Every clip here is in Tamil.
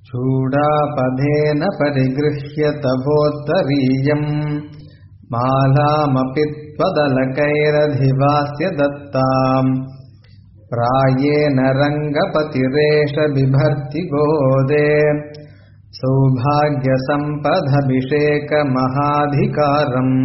चूडापधेन परिगृह्य तभोत्तरीयम् मालामपि त्वदलकैरधिवास्य दत्ताम् प्रायेण रङ्गपतिरेष बिभर्ति गोदे सौभाग्यसम्पदभिषेकमहाधिकारम्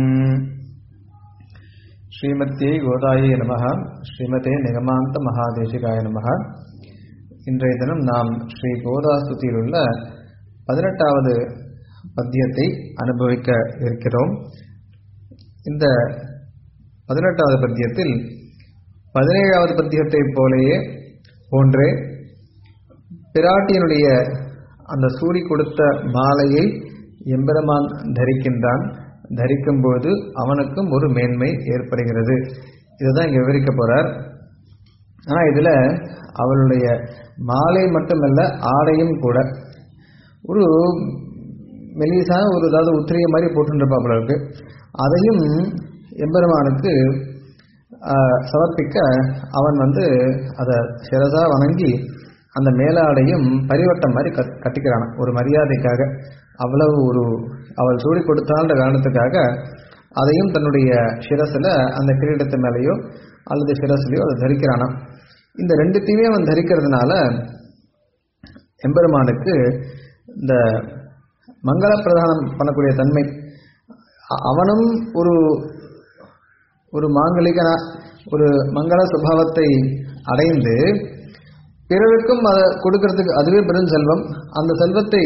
ஸ்ரீமத்தியை கோதாயே நம ஸ்ரீமதே நிகமாந்த மகாதேசிகாய நம இன்றைய தினம் நாம் ஸ்ரீ கோதாஸ்துதியில் உள்ள பதினெட்டாவது பத்தியத்தை அனுபவிக்க இருக்கிறோம் இந்த பதினெட்டாவது பத்தியத்தில் பதினேழாவது பத்தியத்தைப் போலேயே போன்றே பிராட்டியனுடைய அந்த சூடி கொடுத்த மாலையை எம்பெருமான் தரிக்கின்றான் தரிக்கும் போது அவனுக்கும் ஒரு மேன்மை ஏற்படுகிறது இதுதான் இங்க விவரிக்க போறார் ஆனா இதுல அவளுடைய மாலை மட்டுமல்ல ஆடையும் கூட ஒரு மெலிசான ஒரு ஏதாவது உத்திரிய மாதிரி போட்டுருப்பாப்புல இருக்கு அதையும் எம்பெருமானுக்கு சமர்ப்பிக்க அவன் வந்து அதை சிறதா வணங்கி அந்த மேலாடையும் பரிவட்டம் மாதிரி கட் கட்டிக்கிறான் ஒரு மரியாதைக்காக அவ்வளவு ஒரு அவள் சூடி கொடுத்தான்ற காரணத்துக்காக அதையும் தன்னுடைய சிரசில் அந்த கிரீடத்து மேலேயோ அல்லது சிரஸ்லையோ அதை தரிக்கிறானாம் இந்த ரெண்டுத்தையுமே அவன் தரிக்கிறதுனால எம்பெருமானுக்கு இந்த மங்கள பிரதானம் பண்ணக்கூடிய தன்மை அவனும் ஒரு ஒரு மாங்கலிகனா ஒரு மங்கள சுபாவத்தை அடைந்து பிறருக்கும் அதை கொடுக்கறதுக்கு அதுவே பெரும் செல்வம் அந்த செல்வத்தை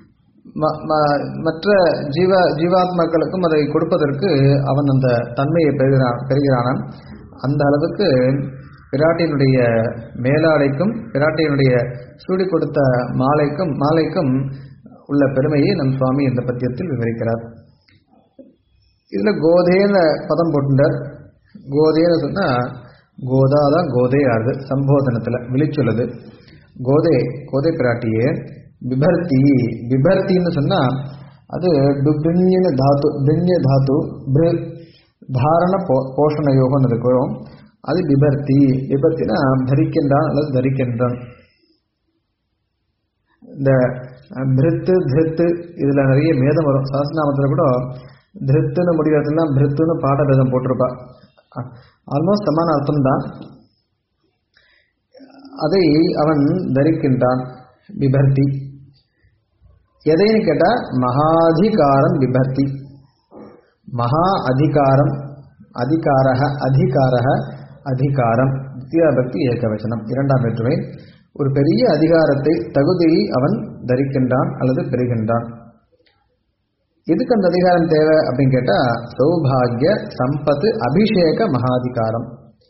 மற்ற ஜீவ ஜீவாத்மாக்களுக்கும் அதை கொடுப்பதற்கு அவன் அந்த தன்மையை பெறுகிறான் பெறுகிறானான் அந்த அளவுக்கு பிராட்டியினுடைய மேலாடைக்கும் பிராட்டியினுடைய சூடி கொடுத்த மாலைக்கும் மாலைக்கும் உள்ள பெருமையை நம் சுவாமி இந்த பத்தியத்தில் விவரிக்கிறார் இதுல கோதேன பதம் போட்டுட்டார் கோதேன்னு சொன்னா கோதா தான் கோதே ஆறுது சம்போதனத்துல விழிச்சுள்ளது கோதே கோதை பிராட்டியே பிபர்த்தி பிபர்த்தின்னு சொன்னா அது டுபிண்யன தாத்து பிண்ய தாத்து பிரு தாரண போ போஷண யோகம்னு இருக்கிறோம் அது பிபர்த்தி பிபர்த்தினா தரிக்கின்றான் அல்லது தரிக்கின்றான் இந்த பிரித்து திருத்து இதுல நிறைய மேதம் வரும் சாஸ்திரநாமத்தில் கூட திருத்துன்னு முடிகிறதுலாம் பிரித்துன்னு பாட பேதம் போட்டிருப்பா ஆல்மோஸ்ட் சமான அர்த்தம் தான் அதை அவன் தரிக்கின்றான் பிபர்த்தி எதைன்னு கேட்டா மகாதிகாரம் பிபர்த்தி மகா அதிகாரம் அதிகாரக அதிகாரக அதிகாரம் பக்தி ஏகவச்சனம் இரண்டாம் வேற்றுமை ஒரு பெரிய அதிகாரத்தை தகுதியை அவன் தரிக்கின்றான் அல்லது பெறுகின்றான் எதுக்கு அந்த அதிகாரம் தேவை அப்படின்னு கேட்டா சௌபாகிய சம்பத்து அபிஷேக மகாதிகாரம்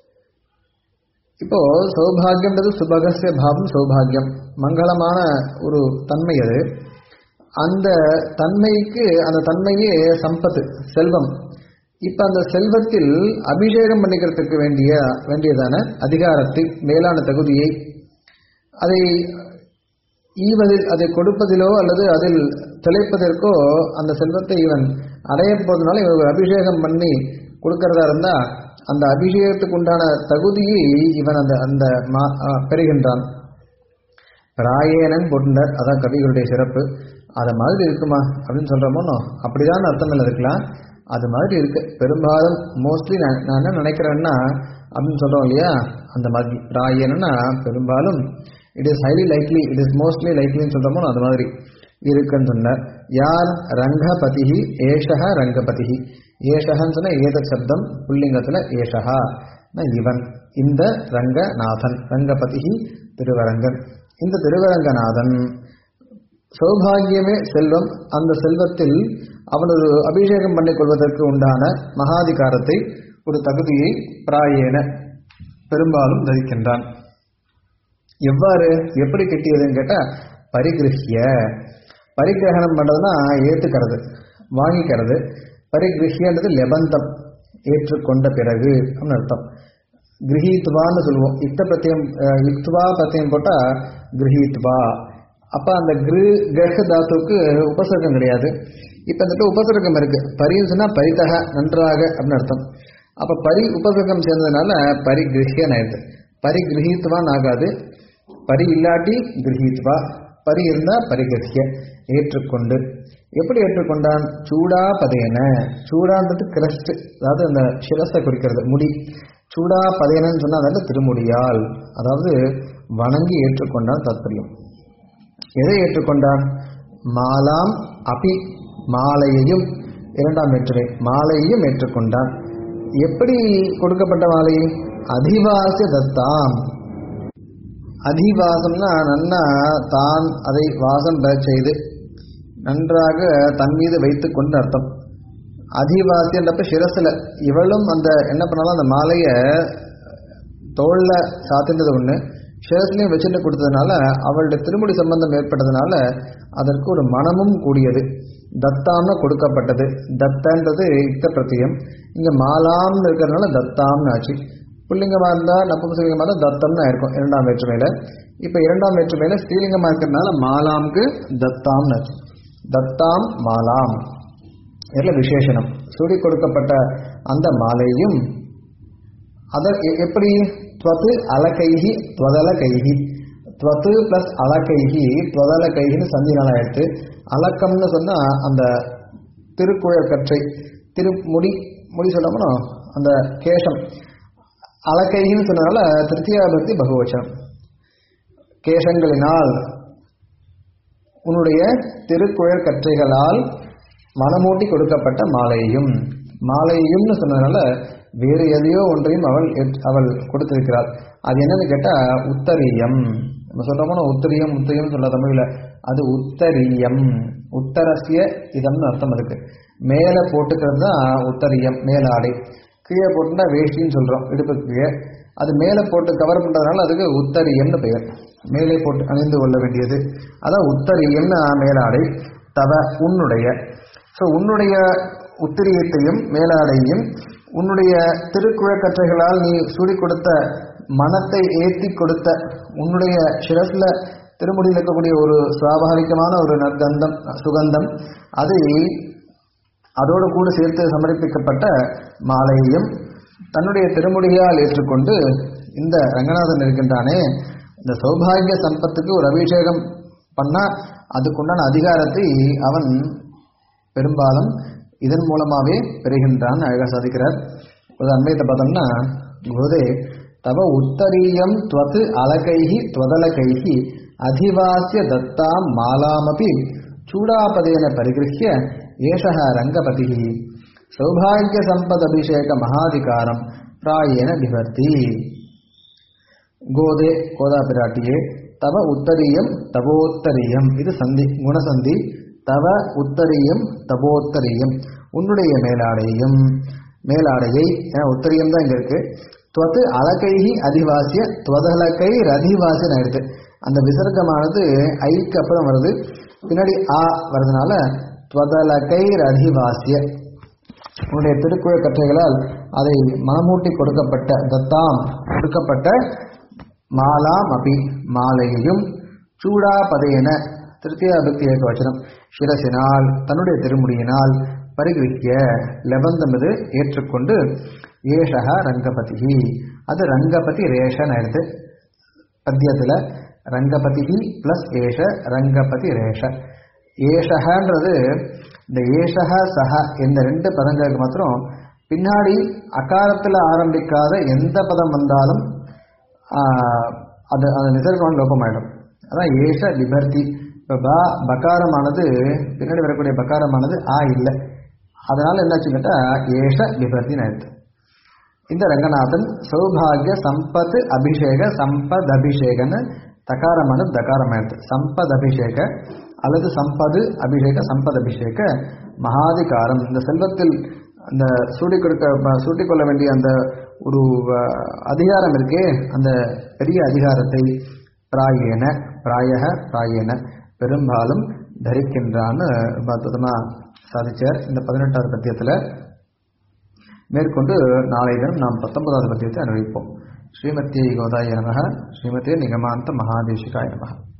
இப்போ சௌபாகியம்ன்றது சுபகசிய பாவம் சௌபாகியம் மங்களமான ஒரு தன்மை அது அந்த தன்மைக்கு அந்த தன்மையே சம்பத்து செல்வம் இப்ப அந்த செல்வத்தில் அபிஷேகம் பண்ணிக்கிறதுக்கு வேண்டிய வேண்டியதான அதிகாரத்தை மேலான தகுதியை அதை ஈவதில் அதை கொடுப்பதிலோ அல்லது அதில் திளைப்பதற்கோ அந்த செல்வத்தை இவன் அடைய போவதனால இவன் அபிஷேகம் பண்ணி கொடுக்கறதா இருந்தா அந்த அபிஷேகத்துக்கு உண்டான தகுதியை இவன் அந்த அந்த பெறுகின்றான் ராயேனன் போட்டுண்டார் அதான் கவிகளுடைய சிறப்பு அது மாதிரி இருக்குமா அப்படின்னு சொல்றோமோ அப்படிதான் அர்த்தம் இல்லை இருக்கலாம் அது மாதிரி இருக்கு பெரும்பாலும் மோஸ்ட்லி நான் நான் என்ன நினைக்கிறேன்னா அப்படின்னு சொல்றோம் இல்லையா அந்த மாதிரி ராயேனா பெரும்பாலும் it is highly likely it is mostly லைக்லின்னு சொல்றோமோ அது மாதிரி இருக்குன்னு சொன்னார் யார் ரங்கபதி ஏஷக ரங்கபதி ஏஷகன்னு சொன்ன ஏத சப்தம் புல்லிங்கத்துல ஏஷகா இவன் இந்த ரங்கநாதன் ரங்கபதி திருவரங்கன் இந்த திருவரங்கநாதன் சௌபாகியமே செல்வம் அந்த செல்வத்தில் அவனது அபிஷேகம் பண்ணிக் கொள்வதற்கு உண்டான மகாதிகாரத்தை ஒரு தகுதியை பிராயேன பெரும்பாலும் தரிக்கின்றான் எவ்வாறு எப்படி கிட்டியதுன்னு கேட்டா பரிகிருஹிய பரிகிரகணம் பண்றதுன்னா ஏத்துக்கிறது வாங்கிக்கிறது பரிகிருஹியன்றது லெபந்தம் ஏற்றுக்கொண்ட பிறகு அப்படின்னு அர்த்தம் கிரகித்வான்னு சொல்லுவோம் இத்த பிரத்தியம் யுக்துவா பிரத்தியம் போட்டா கிரகித்வா அப்ப அந்த கிரு கிரக தாத்துக்கு உபசர்க்கம் கிடையாது இப்ப இந்த உபசர்க்கம் இருக்கு பரின்னு சொன்னா பரிதக நன்றாக அப்படின்னு அர்த்தம் அப்ப பரி உபசர்க்கம் சேர்ந்ததுனால பரிகிரகியன் ஆயிடுது பரிகிரகித்வான் ஆகாது பரி இல்லாட்டி கிரகித்வா பரி இருந்தால் பரிகசிய ஏற்றுக்கொண்டு எப்படி ஏற்றுக்கொண்டான் சூடா பதையன சூடான்றது கிரஸ்ட் அதாவது அந்த சிரஸை குறிக்கிறது முடி சூடா பதையனன்னு சொன்னால் அதில் திருமுடியால் அதாவது வணங்கி ஏற்றுக்கொண்டான் தாத்பரியம் எதை ஏற்றுக்கொண்டான் மாலாம் அபி மாலையையும் இரண்டாம் வேற்றுமை மாலையையும் ஏற்றுக்கொண்டான் எப்படி கொடுக்கப்பட்ட மாலை அதிவாசிய தத்தாம் அதிவாசம்னா நன்னா தான் அதை வாசம் பெற செய்து நன்றாக தன் மீது வைத்து கொண்டு அர்த்தம் அதிவாசின்றப்ப சிரசில் இவளும் அந்த என்ன பண்ணாலும் அந்த மாலையை தோளில் சாத்தின்றது ஒன்று சிரஸ்லையும் வச்சுட்டு கொடுத்ததுனால அவளுடைய திருமுடி சம்பந்தம் ஏற்பட்டதுனால அதற்கு ஒரு மனமும் கூடியது தத்தாம்னு கொடுக்கப்பட்டது தத்தன்றது யுக்த பிரத்தியம் இங்கே மாலாம்னு இருக்கிறதுனால தத்தாம்னு ஆச்சு புல்லிங்கமாக இருந்தால் நப்புசலிங்கமாக இருந்தால் தத்தம்னு ஆயிருக்கும் இரண்டாம் வேற்றுமையில் இப்போ இரண்டாம் வேற்றுமையில் ஸ்ரீலிங்கமாக இருக்கிறதுனால மாலாம்க்கு தத்தாம்னு ஆச்சு தத்தாம் மாலாம் இதில் விசேஷனம் சூடி கொடுக்கப்பட்ட அந்த மாலையும் அத எ- எப்படி துவத்து அலகைகி துவதல கைகி துவத்து பிளஸ் அலகைகி துவதல கைகின்னு சந்தினால எடுத்து அலக்கம்னு சொன்னா அந்த திருக்குழல் கற்றை திரு முடி முடி சொல்லணும்னா அந்த கேசம் அலக்கைகின்னு சொன்னதால திருத்தியாபக்தி பகுவச்சனம் கேசங்களினால் உன்னுடைய திருக்குழல் கற்றைகளால் மனமூட்டி கொடுக்கப்பட்ட மாலையையும் மாலையையும்னு சொன்னதுனால வேறு எதையோ ஒன்றையும் அவள் ஏற்று- அவள் கொடுத்திருக்கிறாள் அது என்னன்னு கேட்டா உத்தரியம் நம்ம சொல்றோம்னா உத்தரியம் உத்தரியம் சொல்ல தமிழ்ல அது உத்தரியம் உத்தரசிய இதம்னு அர்த்தம் அதுக்கு மேலே போட்டுக்கிறது தான் உத்தரியம் மேலாடை கீழே போட்டுனா வேஷ்டின்னு சொல்றோம் இடுப்புக்கு கீழே அது மேலே போட்டு கவர் பண்றதுனால அதுக்கு உத்தரியம்னு பெயர் மேலே போட்டு அணிந்து கொள்ள வேண்டியது அதான் உத்தரியம்னு மேலாடை தவ உன்னுடைய ஸோ உன்னுடைய உத்திரியத்தையும் மேலாடையும் உன்னுடைய திருக்குழக்கற்றைகளால் நீ சூடி கொடுத்த மனத்தை ஏற்றி கொடுத்த உன்னுடைய சிரஸ்ல திருமுடியில் இருக்கக்கூடிய ஒரு சுவாபாவிகமான ஒரு நற்கந்தம் சுகந்தம் அதை அதோடு கூட சேர்த்து சமர்ப்பிக்கப்பட்ட மாலையையும் தன்னுடைய திருமுடியால் ஏற்றுக்கொண்டு இந்த ரங்கநாதன் இருக்கின்றானே இந்த சௌபாகிய சம்பத்துக்கு ஒரு அபிஷேகம் பண்ணா அதுக்குண்டான அதிகாரத்தை அவன் பெரும்பாலும் இதன் மூலமாவே பெறுகின்றான் அழகாக சாதிக்கிறார் ஒரு அண்மையத்தை பார்த்தோம்னா கோதே தவ உத்தரீயம் துவத்து அலகைஹி துவதலகைஹி அதிவாசிய தத்தாம் மாலாமபி சூடாபதேன பரிகிருஹ்ய ஏஷः ரங்கபதிः சௌபாகிய சம்பதபிஷேக மகாதிகாரம் பிராயேன பிபர்த்தி கோதே கோதா பிராட்டியே தவ உத்தரீயம் தவோத்தரீயம் இது சந்தி குணசந்தி தவ உத்தரீயம் தவோத்தரீயம் உன்னுடைய மேலாடையும் மேலாடையை ஏன்னா உத்தரியம் தான் இங்க இருக்கு துவத்து அலகைஹி அதிவாசிய துவதலகை ரதிவாசின்னு ஆயிடுது அந்த விசர்க்கமானது ஐக்கு அப்புறம் வருது பின்னாடி ஆ வருதுனால துவதலகை ரதிவாசிய உன்னுடைய திருக்குழல் கற்றைகளால் அதை மனமூட்டி கொடுக்கப்பட்ட தத்தாம் கொடுக்கப்பட்ட மாலாம் அபி மாலையையும் சூடா பதையென திருத்தியாபக்தி ஏக வச்சனம் சிரசினால் தன்னுடைய திருமுடியினால் பரிகிருக்கிய லெபந்தம் இது ஏற்றுக்கொண்டு ஏஷக ரங்கபதி அது ரங்கபதி ரேஷன் ஆயிடுது பத்தியத்தில் ரங்கபதி பிளஸ் ஏஷ ரங்கபதி ரேஷ ஏஷகன்றது இந்த ஏஷக சஹ இந்த ரெண்டு பதங்களுக்கு மாத்திரம் பின்னாடி அகாரத்தில் ஆரம்பிக்காத எந்த பதம் வந்தாலும் ஆஹ், அது அந்த நிசர்கம் லோபமாயிடும் அதான் ஏஷ லிபர்த்தி இப்போ ப பகாரமானது பின்னாடி வரக்கூடிய பகாரமானது ஆ இல்லை அதனால என்னாச்சு கேட்டால் ஏஷ லிபர்த்தின்னு ஆயிடுது இந்த ரங்கநாதன் சௌபாகிய சம்பத் அபிஷேக சம்பத் அபிஷேகன்னு தகாரமானது தகாரமாயிடுது சம்பத் அபிஷேக அல்லது சம்பது அபிஷேக சம்பத் அபிஷேக மகாதிகாரம் இந்த செல்வத்தில் அந்த சூடி கொடுக்க சூட்டிக் கொள்ள வேண்டிய அந்த ஒரு அஹ், அதிகாரம் இருக்கே அந்த பெரிய அதிகாரத்தை பிராயேன பிராயக பிராயேன பெரும்பாலும் தரிக்கின்றான்னு ரொம்ப அற்புதமா சாதிச்சார் இந்த பதினெட்டாவது பத்தியத்தில் மேற்கொண்டு நாளை தினம் நாம் பத்தொன்பதாவது பத்தியத்தை அனுபவிப்போம் ஸ்ரீமத்தியை கோதாய நமக ஸ்ரீமதியை நிகமாந்த மகாதேசிகாய நமக